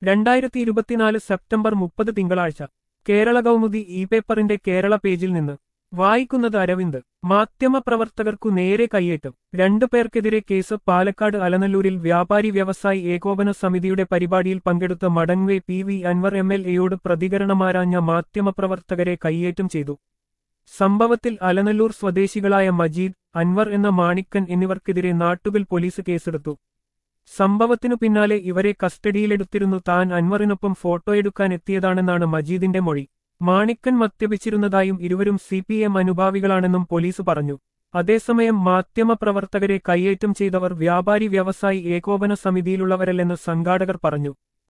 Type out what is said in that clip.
രണ്ടായിരത്തി ഇരുപത്തിനാല് സെപ്റ്റംബർ മുപ്പത് തിങ്കളാഴ്ച കേരള കൗമുദി ഇ പേപ്പറിന്റെ കേരള പേജിൽ നിന്ന് വായിക്കുന്നത് അരവിന്ദ് മാധ്യമപ്രവർത്തകർക്കു നേരെ കയ്യേറ്റം രണ്ടു പേർക്കെതിരെ കേസ് പാലക്കാട് അലനല്ലൂരിൽ വ്യാപാരി വ്യവസായി ഏകോപന സമിതിയുടെ പരിപാടിയിൽ പങ്കെടുത്ത മടങ്വേ P V Anvar M L എയോട് പ്രതികരണമാരാഞ്ഞ മാധ്യമപ്രവർത്തകരെ കയ്യേറ്റം ചെയ്തു സംഭവത്തിൽ അലനല്ലൂർ സ്വദേശികളായ മജീദ് അൻവർ എന്ന മാണിക്കൻ എന്നിവർക്കെതിരെ നാട്ടുകൽ പോലീസ് കേസെടുത്തു സംഭവത്തിനു പിന്നാലെ ഇവരെ കസ്റ്റഡിയിലെടുത്തിരുന്നു താൻ അൻവറിനൊപ്പം ഫോട്ടോയെടുക്കാൻ എത്തിയതാണെന്നാണ് മജീദിന്റെ മൊഴി മാണിക്കൻ മദ്യപിച്ചിരുന്നതായും ഇരുവരും സി പി എം അനുഭാവികളാണെന്നും പോലീസ് പറഞ്ഞു അതേസമയം മാധ്യമപ്രവർത്തകരെ കയ്യേറ്റം ചെയ്തവർ വ്യാപാരി വ്യവസായി ഏകോപന സമിതിയിലുള്ളവരല്ലെന്ന് സംഘാടകർ പറഞ്ഞു